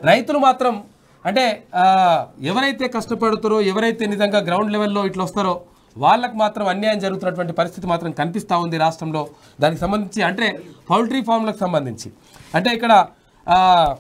రైతులు మాత్రం అంటే ఆ, ఎవరైతే కష్టపడుతారో ఎవరైతే నిజంగా గ్రౌండ్ లెవెల్లో ఇట్లా వస్తారో వాళ్ళకి మాత్రం అన్యాయం జరుగుతున్నటువంటి పరిస్థితి మాత్రం కనిపిస్తూ ఉంది రాష్ట్రంలో దానికి సంబంధించి అంటే పౌల్ట్రీ ఫామ్లకు సంబంధించి అంటే ఇక్కడ ఆ,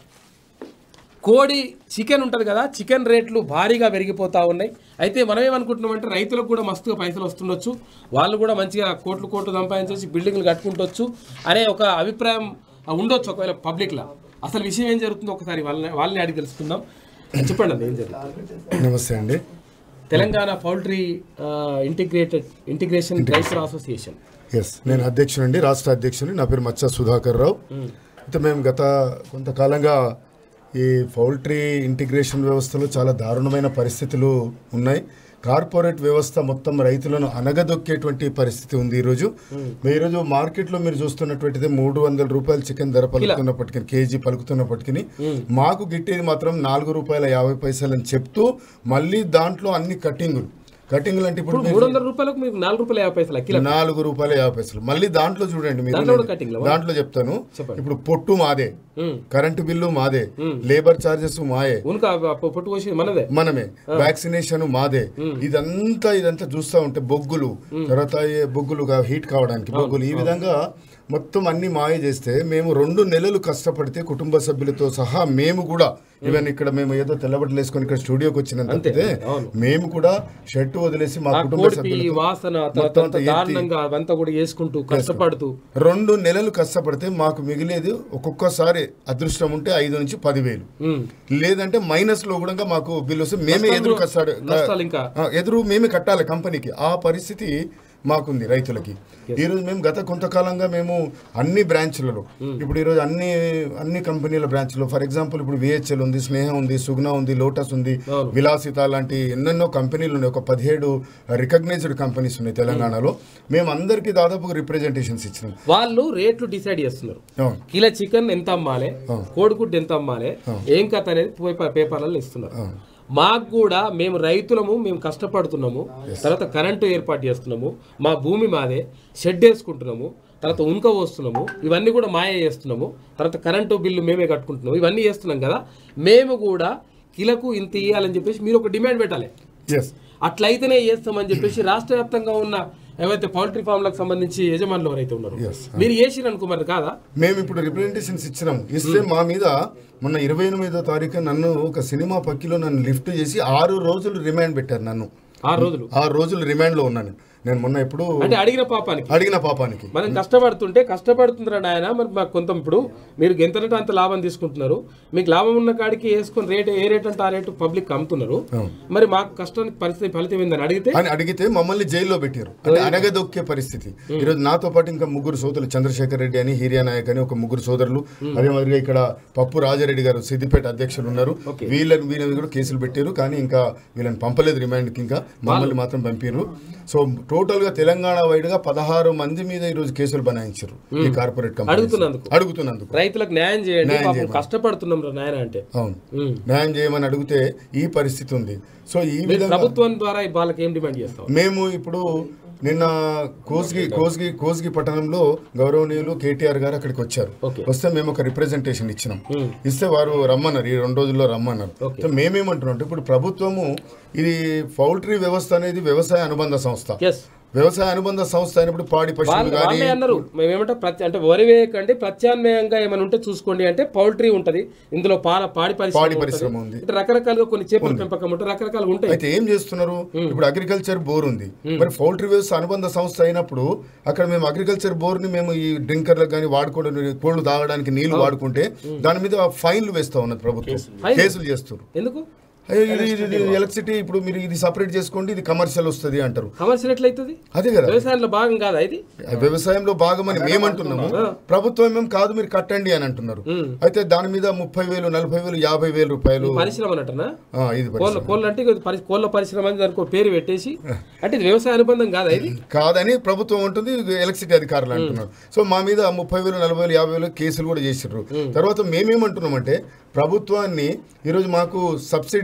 కోడి చికెన్ ఉంటుంది కదా చికెన్ రేట్లు భారీగా పెరిగిపోతూ ఉన్నాయి అయితే మనం ఏమనుకుంటున్నామంటే రైతులకు కూడా మస్తుగా పైసలు వస్తుండొచ్చు వాళ్ళు కూడా మంచిగా కోట్లు కోట్లు సంపాదించేసి బిల్డింగ్లు కట్టుకుంటొచ్చు అనే ఒక అభిప్రాయం ఉండొచ్చు ఒకవేళ పబ్లిక్లో అసలు విషయం ఏం జరుగుతుందో ఒకసారి వాళ్ళని వాళ్ళని అడిగి తెలుసుకుందాం చెప్పండి అండి ఏం జరుగుతుంది నమస్తే అండి తెలంగాణ పౌల్ట్రీ ఇంటిగ్రేటెడ్ ఇంటిగ్రేషన్ రైతుల అసోసియేషన్ ఎస్ నేను అధ్యక్షునండి రాష్ట్ర అధ్యక్షుని నా పేరు మచ్చ సుధాకర్ రావు అయితే మేము గత కొంతకాలంగా ఈ పౌల్ట్రీ ఇంటిగ్రేషన్ వ్యవస్థలో చాలా దారుణమైన పరిస్థితులు ఉన్నాయి కార్పొరేట్ వ్యవస్థ మొత్తం రైతులను అనగదొక్కేటువంటి పరిస్థితి ఉంది ఈరోజు ఈరోజు మార్కెట్లో మీరు చూస్తున్నటువంటిది మూడు వందల రూపాయల చికెన్ ధర పలుకుతున్నప్పటికీ కేజీ పలుకుతున్నప్పటికీ మాకు గిట్టేది మాత్రం నాలుగు రూపాయల యాభై పైసలు అని చెప్తూ మళ్ళీ దాంట్లో అన్ని కటింగులు కటింగులు అంటే ఇప్పుడు మీరు మూడు వందల రూపాయలకు మీకు నాలుగు రూపాయల యాభై పైసలు కిలో నాలుగు రూపాయల యాభై పైసలు మళ్ళీ దాంట్లో చూడండి మీరు దాంట్లో కూడా కటింగ్లా? దాంట్లో చెప్తాను చెప్పండి. ఇప్పుడు పొట్టు మాదే మ్మ్. కరెంటు బిల్లు మాదే లేబర్ చార్జెస్ మాయే ఉనుక పొట్టు పోసి మనదే మనమే వ్యాక్సినేషన్ మాదే ఇదంతా ఇదంతా చూస్తా ఉంటే బొగ్గులు తర్వాత ఈ బొగ్గులు హీట్ కావడానికి బొగ్గులు ఈ విధంగా మొత్తం అన్ని మాయ చేస్తే మేము రెండు నెలలు కష్టపడితే కుటుంబ సభ్యులతో సహా మేము కూడా ఈవెన్ ఇక్కడ మేము ఏదో తెల్లబట్టలు వేసుకొని ఇక్కడ స్టూడియోకి వచ్చినంత తప్పితే అవును. మేము కూడా షర్ట్ వదిలేసి మా ఆ కుటుంబ కోడిపి సభ్యులతో వాసన మొత్తం తర్వాత అంతా ఎత్తి- దారుణంగా అవంతా కూడా వేసుకుంటూ కష్టపడుతూ రెండు నెలలు కష్టపడితే మాకు మిగిలేది ఒక్కొక్కసారి అదృష్టం ఉంటే ఐదు నుంచి పదివేలు ఉమ్. లేదంటే మైనస్ లో కూడా మాకు బిల్లు వస్తే మేమే ఎదురు కష్టాడు నష్టాలు ఇంకా ఆ, ఎదురు మేమే కట్టాలి కంపెనీకి ఆ పరిస్థితి మాకుంది రైతులకి ఈ రోజు మేము గత కొంతకాలంగా మేము అన్ని బ్రాంచ్లలో ఇప్పుడు ఈరోజు అన్ని అన్ని కంపెనీల బ్రాంచ్లో ఫర్ ఎగ్జాంపుల్ ఇప్పుడు విహెచ్ఎల్ ఉంది స్నేహ ఉంది సుగ్న ఉంది లోటస్ ఉంది అవును. విలాసిత లాంటి ఎన్నెన్నో కంపెనీలు ఉన్నాయి ఒక పదిహేడు రికగ్నైజ్డ్ కంపెనీస్ ఉన్నాయి తెలంగాణలో మేము అందరికీ దాదాపుగా రిప్రజెంటేషన్స్ ఇచ్చినాం వాళ్ళు రేట్లు డిసైడ్ చేస్తున్నారు అవును. కిలో చికెన్ ఎంత అమ్మాలి కోడిగుడ్డు ఎంత అమ్మాలి ఏం కథ అనేది పేపర్ పేపర్లలో ఇస్తున్నారు మాకు కూడా మేము రైతులము మేము కష్టపడుతున్నాము తర్వాత కరెంటు ఏర్పాటు చేస్తున్నాము మా భూమి మాదే షెడ్ వేసుకుంటున్నాము తర్వాత ఉనుక పోస్తున్నాము ఇవన్నీ కూడా మాయ చేస్తున్నాము తర్వాత కరెంటు బిల్లు మేమే కట్టుకుంటున్నాము ఇవన్నీ చేస్తున్నాం కదా మేము కూడా కిలకు ఇంత ఇవ్వాలని చెప్పేసి మీరు ఒక డిమాండ్ పెట్టాలి ఎస్ అట్లయితేనే చేస్తామని చెప్పేసి రాష్ట్ర వ్యాప్తంగా ఉన్న ఏవైతే పౌల్ట్రీ ఫామ్లకు సంబంధించి యజమానులు ఎవరైతే ఉన్నారో Yes. మీరు చేసిరు అనుకో మరి కాదా మేము ఇప్పుడు రిప్రజెంటేషన్స్ ఇచ్చినాం ఇస్తే మా మీద మొన్న ఇరవై ఎనిమిదో తారీఖు నన్ను ఒక సినిమా పక్కిలో నన్ను లిఫ్ట్ చేసి ఆరు రోజులు రిమాండ్ పెట్టారు నన్ను ఆరు రోజులు ఆరు రోజులు రిమాండ్ లో ఉన్నాను నేను మొన్న ఇప్పుడు అంటే అడిగిన పాపానికి అడిగిన పాపానికి మనం కష్టపడుతుంటే కష్టపడుతుందిరా నాయన మరి మాకు కొంత ఇప్పుడు మీరు ఎంతంటే అంత లాభం తీసుకుంటున్నారు మీకు లాభం ఉన్న కాడికి వేసుకొని రేట్ ఏ రేట్ అంటే ఆ రేటు పబ్లిక్ అమ్ముతున్నారు అవును. మరి మాకు కష్టానికి పరిస్థితి ఫలితం ఏందని అడిగితే అని అడిగితే మమ్మల్ని జైల్లో పెట్టారు అంటే అనగదొక్కే పరిస్థితి ఈరోజు నాతో పాటు ఇంకా ముగ్గురు సోదరులు చంద్రశేఖర్ రెడ్డి అని హిరియా నాయక్ అని ఒక ముగ్గురు సోదరులు అదే మాదిరిగా ఇక్కడ పప్పు రాజారెడ్డి గారు సిద్దిపేట అధ్యక్షులు ఉన్నారు వీళ్ళని వీళ్ళ మీద కూడా కేసులు పెట్టారు కానీ ఇంకా వీళ్ళని పంపలేదు రిమాండ్కి ఇంకా మమ్మల్ని మాత్రం పంపారు సో టోటల్ గా తెలంగాణ వైడ్ గా పదహారు మంది మీద ఈ రోజు కేసులు బనాయించారు ఈ కార్పొరేట్ కంపెనీ అడుగుతున్నందుకు. అడుగుతున్నందుకు రైతులకు న్యాయం చేయండి న్యాయం పాపం చేయమని. కష్టపడుతున్నాం రా నాయన అంటే అవును ఉమ్. న్యాయం చేయమని అడిగితే ఈ పరిస్థితి ఉంది సో ఈ మీరు విధంగా ప్రభుత్వం ద్వారా వాళ్ళకి ఏం డిమాండ్ చేస్తాం మేము ఇప్పుడు నిన్న కోస్గి కోస్గి కోస్గి పట్టణంలో గౌరవనీయులు కేటీఆర్ గారు అక్కడికి వచ్చారు Okay. వస్తే మేము ఒక రిప్రజెంటేషన్ ఇచ్చినాం ఇస్తే వారు రమ్మన్నారు ఈ రెండు రోజుల్లో రమ్మన్నారు Okay. సో మేమేమంటున్నాం అంటే ఇప్పుడు ప్రభుత్వము ఇది పౌల్ట్రీ వ్యవస్థ అనేది వ్యవసాయ అనుబంధ సంస్థ ఎస్ వ్యవసాయ అనుబంధ సంస్థ అయినప్పుడు పాడి పశువులు వాళ్ళు కానీ వాళ్ళే అన్నారు మేమేమంటే ప్రతి అంటే వరి వేయకండి ప్రత్యామ్నాయంగా ఏమైనా ఉంటే చూసుకోండి అంటే పౌల్ట్రీ ఉంటది ఇందులో పాల పాడి పరిశ్రమ పాడి ఉంటది. పరిశ్రమ ఉంది ఇట్లా రకరకాలుగా కొన్ని చేపల పెంపకం ఉంటాయి రకరకాలుగా ఉంటాయి అయితే ఏం చేస్తున్నారు ఇప్పుడు అగ్రికల్చర్ బోర్ ఉంది మరి పౌల్ట్రీ వ్యవస్థ అనుబంధ సంస్థ అయినప్పుడు అక్కడ మేము అగ్రికల్చర్ బోర్ ని మేము ఈ డ్రింకర్లకు కానీ వాడుకోవడం కోళ్లు తాగడానికి నీళ్లు వాడుకుంటే దాని మీద ఫైన్లు వేస్తా ఉన్నది ప్రభుత్వం ఫైన్లు? కేసులు చేస్తారు ఎందుకు అయ్యో, ఇది- ఇది- ఇది ఎలక్ట్రిసిటీ ఇప్పుడు మీరు ఇది సపరేట్ చేసుకోండి ఇది కమర్షియల్ వస్తుంది అంటారు కమర్షియల్ ఎట్లయితుంది అదే కదా వ్యవసాయంలో భాగం కాదా ఇది వ్యవసాయంలో భాగమని మేమంటున్నాము ప్రభుత్వం ఏమేం కాదు మీరు కట్టండి అని అంటున్నారు అయితే దాని మీద ముప్పై వేలు నలభై వేలు యాభై వేలు రూపాయలు పరిశ్రమ అన్నట్టనా ఆ, ఇది పరిస్థితి. కోళ్ళ కోళ్ళ అంటే ఇది పరి- కోళ్ళ పరిశ్రమ అని దానికి ఒక పేరు పెట్టేసి అంటే ఇది వ్యవసాయ అనుబంధం కాదా ఇది కాదని ప్రభుత్వం ఉంటుంది ఇది ఎలక్ట్రిసిటీ అధికారులు అంటున్నారు సో మా మీద ముప్పై వేలు నలభై వేలు యాభై వేలు కేసులు కూడా చేసిర్రు తర్వాత మేమేమంటున్నామంటే ప్రభుత్వాన్ని ఈరోజు మాకు సబ్సిడీ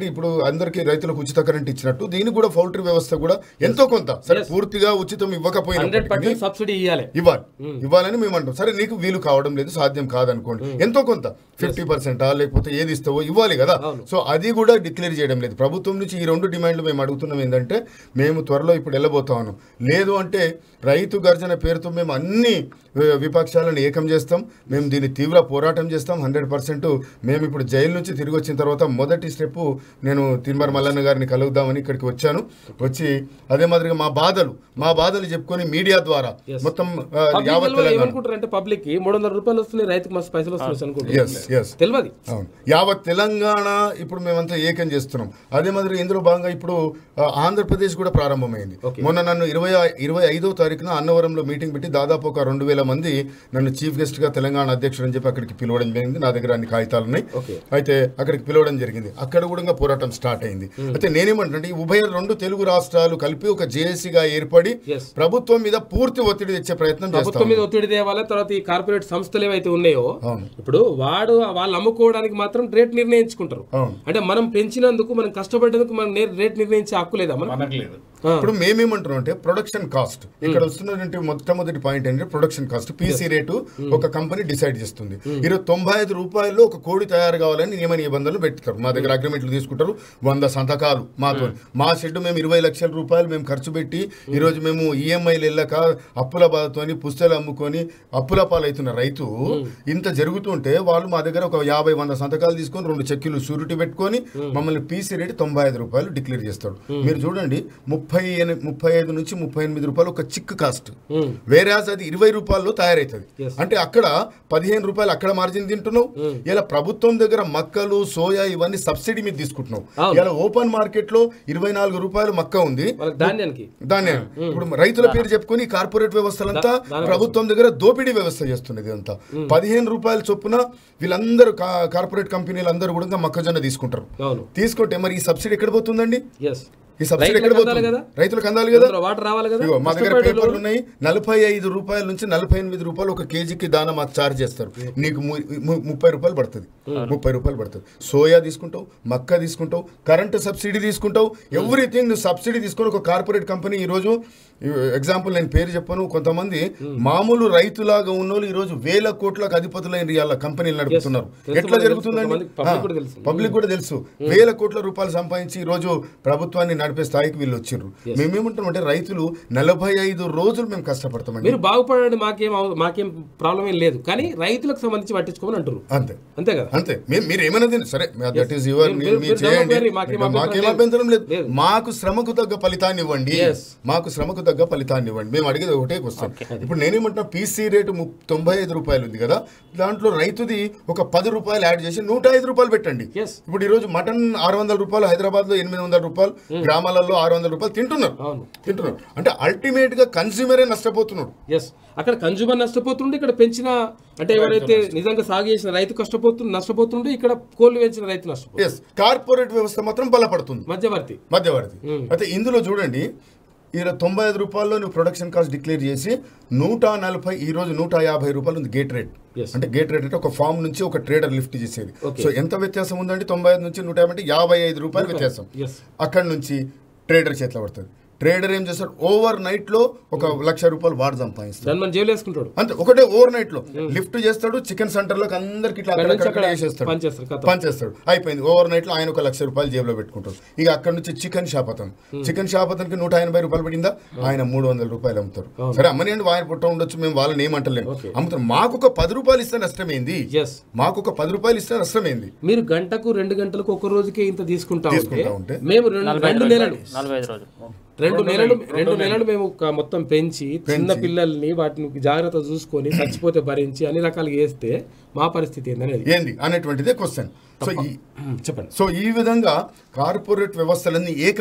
ఇప్పుడు అందరికీ రైతులకు ఉచిత కరెంట్ ఇచ్చినట్టు దీనికి కూడా పౌల్ట్రీ వ్యవస్థ కూడా ఎంతో కొంత సరే పూర్తిగా ఉచితం హండ్రెడ్ ఇవ్వకపోయినప్పటికీ పర్సెంట్ సబ్సిడీ ఇవ్వాలి ఇవ్వాలి ఇవ్వాలని మేము అంటాం సరే నీకు వీలు కావడం లేదు సాధ్యం కాదనుకోండి ఎంతో కొంత ఫిఫ్టీ పర్సెంటా లేకపోతే ఏది ఇస్తావో ఇవ్వాలి కదా సో అది కూడా డిక్లేర్ చేయడం లేదు ప్రభుత్వం నుంచి ఈ రెండు డిమాండ్లు మేము అడుగుతున్నాం ఏంటంటే మేము త్వరలో ఇప్పుడు వెళ్ళబోతా ఉన్నాం లేదు అంటే రైతు గర్జన పేరుతో మేము అన్ని వి- విపక్షాలను ఏకం చేస్తాం మేము దీన్ని తీవ్ర పోరాటం చేస్తాం హండ్రెడ్ పర్సెంట్ మేము ఇప్పుడు జైలు నుంచి తిరిగి వచ్చిన తర్వాత మొదటి స్టెప్ నేను తిరుమల మల్లన్న గారిని కలుద్దామని ఇక్కడికి వచ్చాను వచ్చి అదే మాదిరిగా మా బాధలు మా బాధలు చెప్పుకొని మీడియా ద్వారా మొత్తం ఆ, యావత్ తెలంగాణ ఏమనుకుంటారు అంటే పబ్లిక్ కి మూడు వందల రూపాయలు వస్తున్నాయి రైతుకి మస్తు పైసలు వస్తున్నాయి అనుకుంటారు ఎస్ ఎస్ తెలియదు అవును యావత్ తెలంగాణ ఇప్పుడు మేమంతా ఏకం చేస్తున్నాం అదే మాదిరి ఇందులో భాగంగా ఇప్పుడు ఆ, ఆంధ్రప్రదేశ్ కూడా ప్రారంభమైంది మొన్న నన్ను ఇరవై ఇరవై ఐదో తారీఖున అన్నవరంలో మీటింగ్ పెట్టి దాదాపు ఒక రెండు వేల మంది నన్ను చీఫ్ గెస్ట్ గా తెలంగాణ అధ్యక్షుడు అని చెప్పి అక్కడికి పిలవడం జరిగింది నా దగ్గర అన్ని కాగితాలు ఉన్నాయి ఓకే అయితే అక్కడికి పిలవడం జరిగింది అక్కడ కూడా ఇంకా పోరాటం స్టార్ట్ అయింది అయితే నేనేమంటే ఈ ఉభయ రెండు తెలుగు రాష్ట్రాలు కలిపి ఒక జేఏసీగా ఏర్పడి Yes. ప్రభుత్వం మీద పూర్తి ఒత్తిడి తెచ్చే ప్రయత్నం ప్రభుత్వం చేస్తాం మీద ఒత్తిడి తేవాలి తర్వాత ఈ కార్పొరేట్ సంస్థలు ఏవైతే ఉన్నాయో అవును. ఇప్పుడు వాడు వాళ్ళు అమ్ముకోవడానికి మాత్రం రేట్ నిర్ణయించుకుంటారు అవును అంటే మనం పెంచినందుకు మనం కష్టపడేందుకు మనం నే- రేట్ నిర్ణయించే హక్కు లేదా మనం మనట్లేదు ఆ. ఇప్పుడు మేమేమంటున్నాం అంటే ప్రొడక్షన్ కాస్ట్ ఇక్కడ వస్తున్నటువంటి మొట్టమొదటి పాయింట్ ఏంటంటే ప్రొడక్షన్ కాస్ట్ పీసీ రేటు ఒక కంపెనీ డిసైడ్ చేస్తుంది ఈరోజు తొంభై ఐదు రూపాయల్లో ఒక కోడి తయారు కావాలని నియమ నిబంధనలు పెడతారు మా దగ్గర అగ్రిమెంట్లు తీసుకుంటారు వంద సంతకాలు మాతో మా షెడ్ మేము ఇరవై లక్షల రూపాయలు మేము ఖర్చు పెట్టి ఈరోజు మేము ఈఎంఐలు వెళ్ళక అప్పుల బాధతోని పుస్తకాలు అమ్ముకొని అప్పుల పాలవుతున్న రైతు ఇంత జరుగుతుంటే వాళ్ళు మా దగ్గర ఒక యాభై వంద సంతకాలు తీసుకొని రెండు చెక్కులు షూరిటీ పెట్టుకొని మమ్మల్ని పీసీ రేట్ తొంభై ఐదు రూపాయలు డిక్లేర్ చేస్తాడు మీరు చూడండి ముప్పై ఎని- ముప్పై ఐదు నుంచి ముప్పై ఎనిమిది రూపాయలు ఒక చిక్ కాస్ట్ ఉమ్. వేరే అది ఇరవై రూపాయల్లో తయారవుతుంది Yes. అంటే అక్కడ పదిహేను రూపాయలు అక్కడ మార్జిన్ తింటున్నావు ఇలా ప్రభుత్వం దగ్గర మక్కలు సోయా ఇవన్నీ సబ్సిడీ మీద తీసుకుంటున్నావు అవును. ఇలా ఓపెన్ మార్కెట్ లో ఇరవై నాలుగు రూపాయలు మక్క ఉంది వాళ్ళకి ధాన్యానికి దాన్ని ఇప్పుడు రైతుల పేరు చెప్పుకొని ఈ కార్పొరేట్ వ్యవస్థలంతా దాని ప్రభుత్వం దగ్గర దోపిడీ వ్యవస్థ చేస్తున్నది ఇదంతా పదిహేను రూపాయల చొప్పున వీళ్ళందరూ కా- కార్పొరేట్ కంపెనీలు అందరూ కూడా ఇంకా మొక్కజొన్న తీసుకుంటారు అవును తీసుకుంటే మరి ఈ సబ్సిడీ ఎక్కడ పోతుందండి ఎస్ ఈ సబ్సిడీ రైతులకు ఎక్కడ అందాలి పోతుంది కదా? రైతులకు అందాలి కదా వాటర్ రావాలి కదా ఇగో మా దగ్గర కష్టపడే పేపర్లు వాళ్ళు- ఉన్నాయి నలభై ఐదు రూపాయల నుంచి నలభై ఎనిమిది రూపాయలు ఒక కేజీకి దానా మాకు చార్జ్ చేస్తారు నీకు ము- ము- ముప్పై రూపాయలు పడుతుంది ముప్పై రూపాయలు పడుతుంది సోయా తీసుకుంటావు మక్క తీసుకుంటావు కరెంటు సబ్సిడీ తీసుకుంటావు ఎవ్రీథింగ్ నువ్వు సబ్సిడీ తీసుకొని ఒక కార్పొరేట్ కంపెనీ ఈ రోజు ఎగ్జాంపుల్ నేను పేరు చెప్పాను కొంతమంది మామూలు రైతులాగా ఉన్నోళ్ళు ఈ రోజు వేల కోట్లకు అధిపతులైన ఇవాళ కంపెనీలు నడుపుతున్నారు తెలుసు, ఎట్లా మనకు జరుగుతుందండి తెలుసు, కొంతమందికి public కూడా తెలుసు. పబ్లిక్ కూడా తెలుసు వేల కోట్ల రూపాయలు సంపాదించి ఈ రోజు ప్రభుత్వాన్ని నడిపే స్థాయికి వీళ్ళు వచ్చిర్రు మేమేమంటామంటే రైతులు నలభై ఐదు రోజులు మేము కష్టపడతామండి మీరు బాగుపడండి మాకేం అవ- మాకేం ప్రాబ్లం ఏం లేదు కానీ రైతులకు సంబంధించి పట్టించుకోమని అంటారు అంతే అంతే కదా అంతే మేము మీరు ఏమైనా తినండి. సరే దట్ ఈస్ యువర్ మీరు- మీరు- మీరు చేయండి డెవలప్ మాకేం మాకేం అభ్యంతరం అభ్యంతరం లేదు లేదు. మాకు శ్రమకు తగ్గ ఫలితాన్ని ఇవ్వండి Yes. మాకు శ్రమకు తగ్గ ఫలితాన్ని ఇవ్వండి మేము అడిగేది ఒకటే క్వశ్చన్ ఇప్పుడు నేనేమంటున్నా పీసీ రేటు ము- తొంభై ఐదు రూపాయలు ఉంది కదా దాంట్లో రైతుది ఒక పది రూపాయలు యాడ్ చేసి నూట ఐదు రూపాయలు పెట్టండి Yes. ఇప్పుడు ఈ రోజు మటన్ ఆరు వందల రూపాయలు హైదరాబాద్ లో ఎనిమిది వందల రూపాయలు గ్రామాలలో ఆరు వందల రూపాయలు తింటున్నారు అవును తింటున్నారు అంటే అల్టిమేట్ గా కన్స్యూమరే నష్టపోతున్నాడు ఎస్ అక్కడ కన్జ్యూమర్ నష్టపోతుండే ఇక్కడ పెంచిన అంటే ఎవరైతే నిజంగా సాగు చేసిన రైతు కష్టపోతుండే నష్టపోతుండే ఇక్కడ కోళ్ళు పెంచిన రైతు నష్టపోతుంది ఎస్ కార్పొరేట్ వ్యవస్థ మాత్రం బలపడుతుంది మధ్యవర్తి మధ్యవర్తి అయితే ఇందులో చూడండి ఈరోజు తొంభై ఐదు రూపాయల్లో నువ్వు ప్రొడక్షన్ కాస్ట్ డిక్లేర్ చేసి నూట నలభై ఈ రోజు నూట యాభై రూపాయలు ఉంది గేట్ రేట్ Yes. అంటే గేట్ రేట్ అంటే ఒక ఫామ్ నుంచి ఒక ట్రేడర్ లిఫ్ట్ చేసేది Okay. సో ఎంత వ్యత్యాసం ఉందండి తొంభై ఐదు నుంచి నూట యాభై అంటే యాభై ఐదు రూపాయలు వ్యత్యాసం ఎస్ అక్కడి నుంచి ట్రేడర్ చేతిలో పడుతుంది ట్రేడర్ ఏం చేస్తాడు ఓవర్ నైట్ లో ఒక లక్ష రూపాయలు వాడు సంపాదిస్తాడు దాన్ని మనం జైలు వేసుకుంటాడు అంతే ఒకటే ఓవర్ నైట్ లో లిఫ్ట్ చేస్తాడు చికెన్ సెంటర్ లోకి అందరికి ఇట్లా అక్కడ నుంచి అక్కడక్కడ అక్కడ వేసేస్తాడు పనిచేస్తారు కథ పనిచేస్తాడు అయిపోయింది ఓవర్ నైట్ లో ఆయన ఒక లక్ష రూపాయలు జేబులో పెట్టుకుంటాడు ఇక అక్కడ నుంచి చికెన్ షాప్ అతను చికెన్ షాప్ అతనికి నూట ఎనభై రూపాయలు పడిందా ఆయన మూడు వందల రూపాయలు అమ్ముతారు సరే అమ్మని అండి ఆయన పుట్ట ఉండొచ్చు మేము వాళ్ళని ఏమంటలేము Okay. అమ్ముతారు మాకు ఒక పది రూపాయలు ఇస్తే నష్టమేంది ఎస్ మాకు ఒక పది రూపాయలు ఇస్తే నష్టమేంది మీరు గంటకు రెండు గంటలకు ఒక రోజుకే ఇంత తీసుకుంటా ఉంటే తీసుకుంటా ఉంటే మేము రెండు రెండు నెలలు నలభై ఐదు రోజులు రెండు నెలలు రెండు నెలలు మేము ఒక మొత్తం పెంచి చిన్న పిల్లల్ని వాటిని జాగ్రత్త చూసుకొని చచ్చిపోతే భరించి అన్ని రకాలుగా వేస్తే మా పరిస్థితి ఏందనేది ఏంది అనేటువంటిదే క్వశ్చన్ సో ఈ చెప్పండి సో ఈ విధంగా కార్పొరేట్ వ్యవస్థలన్నీ ఏకమై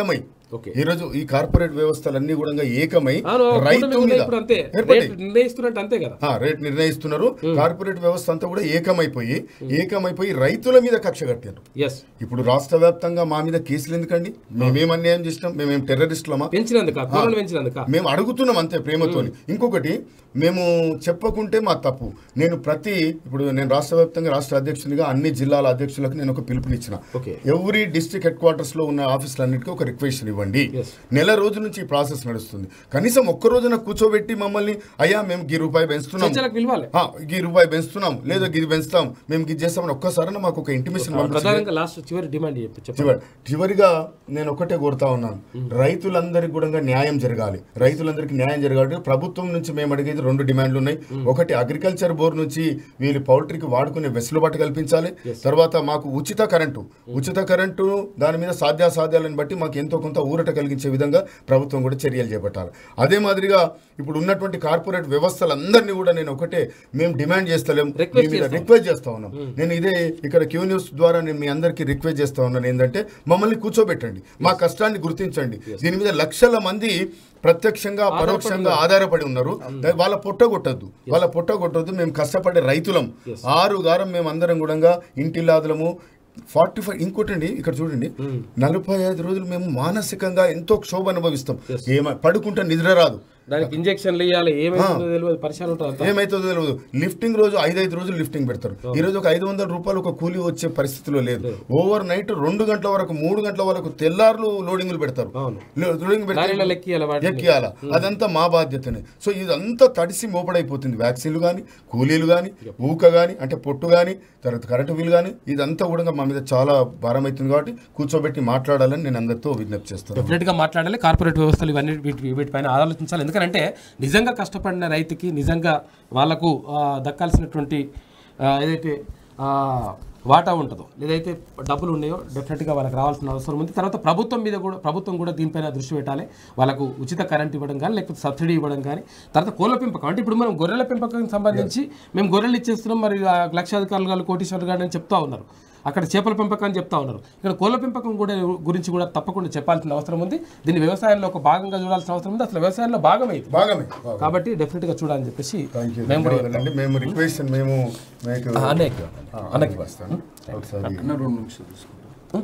ఓకే. ఈ రోజు ఈ కార్పొరేట్ వ్యవస్థలన్నీ కూడా ఏకమై అవును, రైతు కూటమి కూడా మీద ఇప్పుడు అంతే ఏర్పడ్డాయి. రేట్ నిర్ణయిస్తున్నట్టు అంతే కదా ఆ, రేట్ నిర్ణయిస్తున్నారు కార్పొరేట్ వ్యవస్థ అంతా కూడా ఏకమైపోయి ఏకమైపోయి రైతుల మీద కక్ష కట్టారు ఎస్ ఇప్పుడు రాష్ట్ర వ్యాప్తంగా మా మీద కేసులు ఎందుకండి మేమేం అన్యాయం చేసినాం మేమేం టెర్రరిస్టులమా పెంచినందుక కూరలు పెంచినందుక మేము అడుగుతున్నాం అంతే ప్రేమతోని ఇంకొకటి మేము చెప్పకుంటే మా తప్పు నేను ప్రతి ఇప్పుడు నేను రాష్ట్ర వ్యాప్తంగా రాష్ట్ర అధ్యక్షునిగా అన్ని జిల్లాల అధ్యక్షులకు నేను ఒక పిలుపునిచ్చిన okay every district headquarters లో ఉన్న ఆఫీసులన్నిటికీ ఒక రిక్వెస్ట్ ఇవ్వండి Yes. నెల రోజుల నుంచి ఈ ప్రాసెస్ నడుస్తుంది కనీసం ఒక్క రోజున కూర్చోబెట్టి మమ్మల్ని అయ్యా మేము గీ రూపాయి పెంచుతున్నాం చర్చలకు పిలవాలి ఆ, గీ రూపాయి పెంచుతున్నాం లేదా గిది పెంచుతాం మేము గిది చేస్తామని ఒక్కసారి మాకు ఒక ఇంటిమేషన్ ప్రధానంగా లాస్ట్ చివరి డిమాండ్ చెప్పి చెప్పండి చివరి చివరిగా నేను ఒకటే కోరుతా ఉన్నాను రైతులందరికీ కూడా న్యాయం జరగాలి రైతులందరికీ న్యాయం జరగాలి ప్రభుత్వం నుంచి మేము అడిగేది రెండు డిమాండ్లు ఉన్నాయి ఒకటి అగ్రికల్చర్ బోర్డు నుంచి వీళ్ళు పౌల్ట్రీకి వాడుకునే వెసులుబాటు కల్పించాలి తర్వాత మాకు ఉచిత కరెంటు ఉచిత కరెంటు దాని మీద సాధ్యాసాధ్యాలను బట్టి మాకు ఎంతో కొంత ఊరట కలిగించే విధంగా ప్రభుత్వం కూడా చర్యలు చేపట్టాలి అదే మాదిరిగా ఇప్పుడు ఉన్నటువంటి కార్పొరేట్ వ్యవస్థలందరినీ కూడా నేను ఒకటే మేము డిమాండ్ చేస్తలేం మీ Request మీద చేస్తాం. రిక్వెస్ట్ చేస్తా ఉన్నాం నేను ఇదే ఇక్కడ క్యూ న్యూస్ ద్వారా నేను మీ అందరికీ రిక్వెస్ట్ చేస్తా ఉన్నాను ఏంటంటే మమ్మల్ని కూర్చోబెట్టండి మా కష్టాన్ని గుర్తించండి దీని మీద లక్షల మంది ప్రత్యక్షంగా పరోక్షంగా ఆధారపడి ఉన్నారు దా- వాళ్ళ పొట్ట కొట్టద్దు వాళ్ళ పొట్ట కొట్టద్దు మేము కష్టపడే రైతులం ఆరు గారం మేము అందరం కూడా ఇంటిల్లాదులము ఫార్టీ ఫైవ్ ఇంకోటండి ఇక్కడ చూడండి నలభై ఐదు రోజులు మేము మానసికంగా ఎంతో క్షోభ అనుభవిస్తాం ఏమ పడుకుంటే నిద్ర రాదు దానికి ఇంజక్షన్లు ఇవ్వాలి ఏమైందో తెలియదు పరిశాన్ ఉంటుంది అంతా. ఏమైతుందో తెలియదు లిఫ్టింగ్ రోజు ఐదు ఐదు రోజులు లిఫ్టింగ్ పెడతారు ఈ రోజు ఒక ఐదు వందల రూపాయలు ఒక కూలీ వచ్చే పరిస్థితిలో లేదు ఓవర్ నైట్ రెండు గంటల వరకు మూడు గంటల వరకు తెల్లార్లు లోడింగ్లు పెడతారు అవును లో- లోడింగ్ పెడితే లారీలో లెక్కియాలి వాటిని. ఎక్కియాల అదంతా మా బాధ్యతనే సో ఇదంతా తడిసి మోపడైపోతుంది వ్యాక్సిన్లు కానీ కూలీలు కానీ ఊక కానీ అంటే పొట్టు కానీ తర్వాత కరెంటు బిల్ కానీ ఇదంతా కూడా మా మీద చాలా భారం అవుతుంది కాబట్టి కూర్చోబెట్టి మాట్లాడాలని నేను అందరితో విజ్ఞప్తి చేస్తాను డెఫినెట్ గా మాట్లాడాలి కార్పొరేట్ వ్యవస్థలు ఇవన్నీ వీటి వీటిపైన ఆలోచించాలి ఎందుకంటే నిజంగా కష్టపడిన రైతుకి నిజంగా వాళ్ళకు ఆ, దక్కాల్సినటువంటి ఆ, ఏదైతే ఆ, వాటా ఉంటుందో ఏదైతే డబ్బులు ఉన్నాయో డెఫినెట్గా వాళ్ళకి రావాల్సిన అవసరం ఉంది తర్వాత ప్రభుత్వం మీద కూడా ప్రభుత్వం కూడా దీనిపైన దృష్టి పెట్టాలి వాళ్ళకు ఉచిత కరెంట్ ఇవ్వడం కానీ లేకపోతే సబ్సిడీ ఇవ్వడం కానీ తర్వాత కోళ్ళ పెంపకం అంటే ఇప్పుడు మనం గొర్రెల పెంపకం సంబంధించి మేము గొర్రెలు ఇచ్చేస్తున్నాం మరి ఆ లక్షాధికారులు కానీ కోటీశ్వరులు కానీ అని చెప్తా ఉన్నారు అక్కడ చేపల పెంపకం అని చెప్తా ఉన్నారు ఇక్కడ కోళ్ళ పెంపకం కూడా గురించి కూడా తప్పకుండా చెప్పాల్సిన అవసరం ఉంది దీన్ని వ్యవసాయంలో ఒక భాగంగా చూడాల్సిన అవసరం ఉంది అసలు వ్యవసాయంలో భాగమైంది బాగానే కాబట్టి డెఫినెట్గా చూడాలని చెప్పేసి థ్యాంక్ యూ మేము కూడా ధన్యవాదాలండి మేము రిక్వెస్ట్ మేము మీకు ఆ, అన్నయ్యకి అన్నకి వస్తాను ఒకసారి రెండు నిమిషాలు తీసుకుంటాం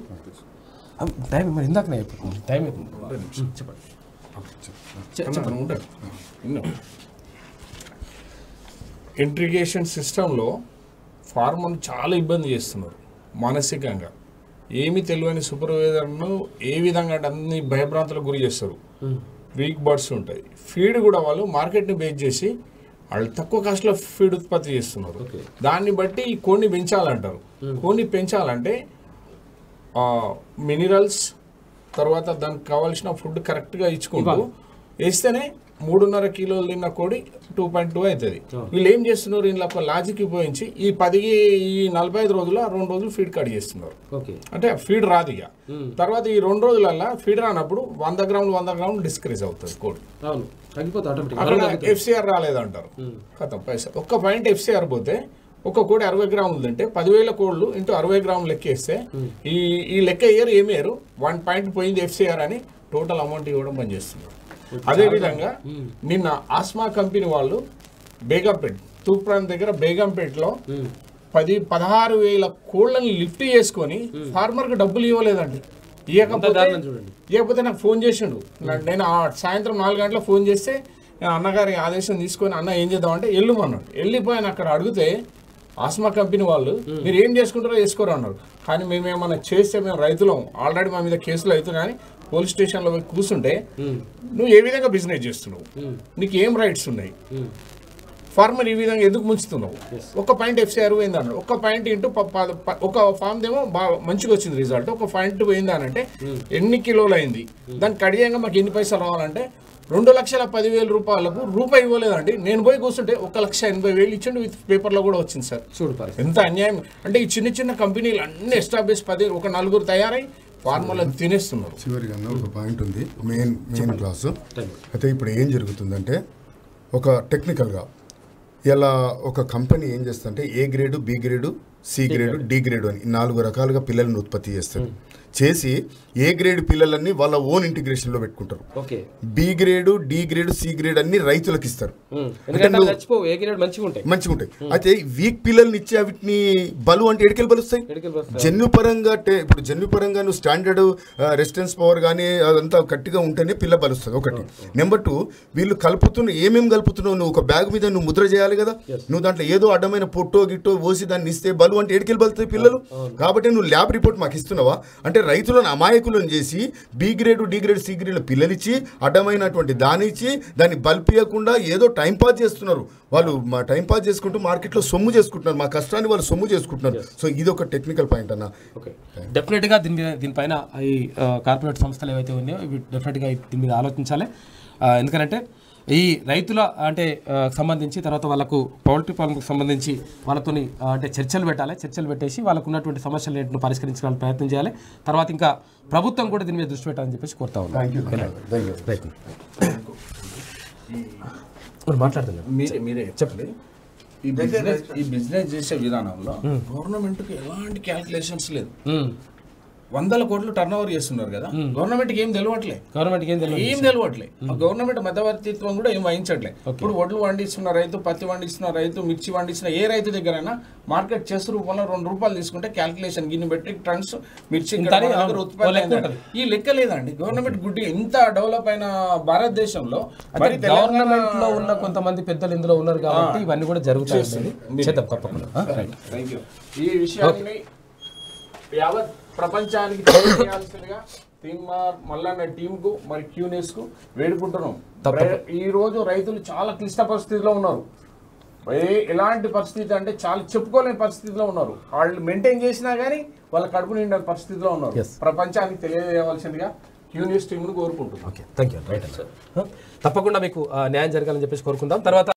ఆ, టైం మరి ఇందాకనే అయిపోతుంది టైం అయిపోతుంది చెప్పండి చె- చెప్పండి ఉంటాడు ఇంట్రిగేషన్ సిస్టంలో ఫార్మర్ని చాలా ఇబ్బంది చేస్తున్నారు మానసికంగా ఏమి తెలియని సూపర్వైజర్ను ఏ విధంగా అంటే అన్ని భయభ్రాంతులకు గురి చేస్తారు వీక్ బర్డ్స్ ఉంటాయి ఫీడ్ కూడా వాళ్ళు మార్కెట్ని బేస్ చేసి వాళ్ళు తక్కువ కాస్ట్లో ఫీడ్ ఉత్పత్తి చేస్తున్నారు దాన్ని బట్టి ఈ కోడిని పెంచాలంటారు కోడిని పెంచాలంటే మినరల్స్ తర్వాత దానికి కావాల్సిన ఫుడ్ కరెక్ట్గా ఇచ్చుకుంటూ వేస్తేనే మూడున్నర కిలోలు తిన్న కోడి టూ పాయింట్ టూ అవుతుంది వీళ్ళు ఏం చేస్తున్నారు ఇంట్లో ఒక లాజిక్ ఉపయోగించి ఈ పదికి ఈ నలభై ఐదు రోజుల రెండు రోజులు ఫీడ్ కట్ చేస్తున్నారు ఓకే అంటే ఫీడ్ రాదు ఇక తర్వాత ఈ రెండు రోజులల్లో ఫీడ్ రానప్పుడు వంద గ్రాములు వంద గ్రాములు డిస్క్రీజ్ అవుతుంది కోడి అవును తగ్గిపోతుంది అక్కడ ఆటోమేటిక్ ఎఫ్సిఆర్ రాలేదంటారు కథం పైసా ఒక్క పాయింట్ ఎఫ్సిఆర్ పోతే ఒక కోడి అరవై గ్రాములు తింటే పదివేల కోళ్ళు ఇంటూ అరవై గ్రాములు లెక్కేస్తే ఈ ఈ లెక్క ఇయర్ ఏమేరు వన్ పాయింట్ పోయింది ఎఫ్సిఆర్ అని టోటల్ అమౌంట్ ఇవ్వడం పనిచేస్తున్నారు అదే విధంగా నిన్న ఆస్మా కంపెనీ వాళ్ళు బేగంపేట్ తూప్రాన్ దగ్గర బేగంపేట్లో పది పదహారు వేల కోళ్ళని లిఫ్ట్ చేసుకొని ఫార్మర్కి డబ్బులు ఇవ్వలేదండి ఇవ్వకపోతే దారుణం చూడండి. ఇకపోతే నాకు ఫోన్ చేసిండు నా- నేను ఆ సాయంత్రం నాలుగు గంటలకు ఫోన్ చేస్తే నేను అన్నగారి ఆదేశం తీసుకొని అన్న ఏం చేద్దాం అంటే వెళ్ళమన్నాడు వెళ్ళిపోయాను అక్కడ అడిగితే ఆస్మా కంపెనీ వాళ్ళు మీరు ఏం చేసుకుంటారో చేసుకోరు అన్నారు కానీ మేము ఏమన్నా చేస్తే మేము రైతులం ఆల్రెడీ మా మీద కేసులు అవుతున్నాయని పోలీస్ స్టేషన్లో పోయి కూర్చుంటే నువ్వు ఏ విధంగా బిజినెస్ చేస్తున్నావు నీకు ఏం రైట్స్ ఉన్నాయి ఫార్మర్ ఈ విధంగా ఎందుకు ముంచుతున్నావు ఒక పాయింట్ ఎఫ్సిఆర్ పోయింది అన్నాడు ఒక పాయింట్ ఇంటూ ప- ప- ప- ఒక ఫామ్ ఏమో బాగా మంచిగా వచ్చింది రిజల్ట్ ఒక పాయింట్ పోయింది అని అంటే ఎన్ని కిలోలు అయింది దానికి కడియంగా మాకు ఎన్ని పైసలు రావాలంటే రెండు లక్షల పదివేల రూపాయలకు రూపాయి ఇవ్వలేదండి నేను పోయి కూర్చుంటే ఒక లక్ష ఎనభై వేలు ఇచ్చిండు విత్ పేపర్లో కూడా వచ్చింది సార్ చూడు పరిస్థితి ఎంత అన్యాయం అంటే ఈ చిన్న చిన్న కంపెనీలు అన్ని ఎస్టాబ్లిష్ పది ఒక నలుగురు తయారై ఫార్మర్లను తినేస్తున్నారు చివరిగా అన్న ఒక పాయింట్ ఉంది మెయిన్ మెయిన్ క్లాసు అయితే ఇప్పుడు ఏం జరుగుతుందంటే ఒక టెక్నికల్గా ఇలా ఒక కంపెనీ ఏం చేస్తుందంటే A grade B grade C grade D grade అని ఈ నాలుగు రకాలుగా పిల్లల్ని ఉత్పత్తి చేస్తారు చేసి ఏ గ్రేడ్ పిల్లలన్నీ వాళ్ళ ఓన్ ఇంటిగ్రేషన్లో పెట్టుకుంటారు okay B grade D grade C grade అన్ని రైతులకు ఇస్తారు ఎందుకంటే అవి చచ్చిపోవు ఏ గ్రేడ్ మంచిగా ఉంటాయి మంచిగా ఉంటాయి అయితే వీక్ పిల్లల్ని ఇచ్చే వీటిని బలు అంటే ఎడికెళ్ళి బలుస్తాయి ఎడికల్ వస్తాయి. జన్యుపరంగా టే- ఇప్పుడు జన్యుపరంగా నువ్వు స్టాండర్డ్ రెసిస్టెన్స్ పవర్ కానీ అదంతా గట్టిగా ఉంటేనే పిల్ల బలుస్తుంది ఒకటి నెంబర్ టూ వీళ్ళు కలుపుతున్న ఏమేమి కలుపుతున్నావు నువ్వు ఒక బ్యాగ్ మీద నువ్వు ముద్ర చేయాలి కదా నువ్వు దాంట్లో ఏదో అడ్డమైన పొట్టో గిట్టో పోసి దాన్ని ఇస్తే బలు అంటే ఎడికెళ్ళి బలుతాయి పిల్లలు కాబట్టి నువ్వు ల్యాబ్ రిపోర్ట్ మాకు ఇస్తున్నావా అంటే రైతులను అమాయకులను చేసి B grade D grade C grade పిల్లలు ఇచ్చి అడ్డమైనటువంటి దాని ఇచ్చి దాన్ని బల్పియకుండా ఏదో టైం పాస్ చేస్తున్నారు వాళ్ళు మా టైం పాస్ చేసుకుంటూ మార్కెట్లో సొమ్ము చేసుకుంటున్నారు మా కష్టాన్ని వాళ్ళు సొమ్ము చేసుకుంటున్నారు సో ఇది ఒక టెక్నికల్ పాయింట్ అన్న ఓకే డెఫినెట్గా దీని మీద దీనిపైన ఈ ఆ, కార్పొరేట్ సంస్థలు ఏవైతే ఉన్నాయో ఇవి డెఫినెట్గా దీని మీద ఆలోచించాలి ఆ, ఎందుకంటే ఈ రైతుల అంటే ఆ, సంబంధించి తర్వాత వాళ్ళకు పౌల్ట్రీ ఫార్మ్కి సంబంధించి వాళ్ళతోని ఆ, అంటే చర్చలు పెట్టాలి చర్చలు పెట్టేసి వాళ్ళకు ఉన్నటువంటి సమస్యలు ఏంటో పరిష్కరించడానికి ప్రయత్నం చేయాలి తర్వాత ఇంకా ప్రభుత్వం కూడా దీని మీద దృష్టి పెట్టాలని చెప్పేసి కోరుతా ఉన్నాను ప్రయత్నం మాట్లాడుతున్నాను మీరే మీరే చెప్పండి ఈ బిజినెస్ ఈ బిజినెస్ చేసే విధానంలో గవర్నమెంట్కి ఎలాంటి క్యాల్కులేషన్స్ లేదు వందల కోట్లు టర్న్ ఓవర్ చేస్తున్నారు కదా గవర్నమెంట్కి ఏం తెలియట్లే గవర్నమెంట్కి ఏం తెలియదు ఏం తెలియట్లే ఆ గవర్నమెంట్ మధ్యవర్తిత్వం కూడా ఏం వహించట్లే ఇప్పుడు వడ్లు పండిస్తున్న రైతు పత్తి పండిస్తున్న రైతు మిర్చి పండిస్తున్న ఏ రైతు దగ్గరైనా మార్కెట్ చెస్ రూపంలో రెండు రూపాయలు తీసుకుంటే క్యాల్కులేషన్ గిన్ని మెట్రిక్ టన్స్ మిర్చి ఇక్కడ ఇంతని, మన దగ్గర అవును. ఉత్పత్తి ఓ లెక్క అయిందంటే. ఈ లెక్క లేదండి గవర్నమెంట్ గుడ్డి ఇంత డెవలప్ అయిన భారతదేశంలో మరి గవర్నమెంట్ లో ఉన్న కొంతమంది పెద్దలు ఇందులో ఉన్నారు కాబట్టి ఇవన్నీ కూడా జరుగుతాయి చేద్దాం తప్పకుండా ఆ, రైట్ థ్యాంక్ యూ ఈ విషయాన్ని యావత్ ప్రపంచానికి తెలియజేయాల్సిందిగా తీన్మార్ మల్లన్న టీంకు మరి క్యూనెస్ కు వేడుకుంటున్నాం రై- ఈ రోజు రైతులు చాలా క్లిష్ట పరిస్థితిలో ఉన్నారు ఏ- ఎలాంటి పరిస్థితి అంటే చాలా చెప్పుకోలేని పరిస్థితిలో ఉన్నారు వాళ్ళు మెయింటైన్ చేసినా కానీ వాళ్ళ కడుపు నిండా పరిస్థితిలో ఉన్నారు Yes. ప్రపంచానికి తెలియజేయవలసిందిగా క్యూనియస్ టీంను కోరుకుంటున్నాం ఓకే థ్యాంక్ యూ రైట్ తప్పకుండా మీకు ఆ, న్యాయం జరగాలని చెప్పేసి కోరుకుందాం తర్వాత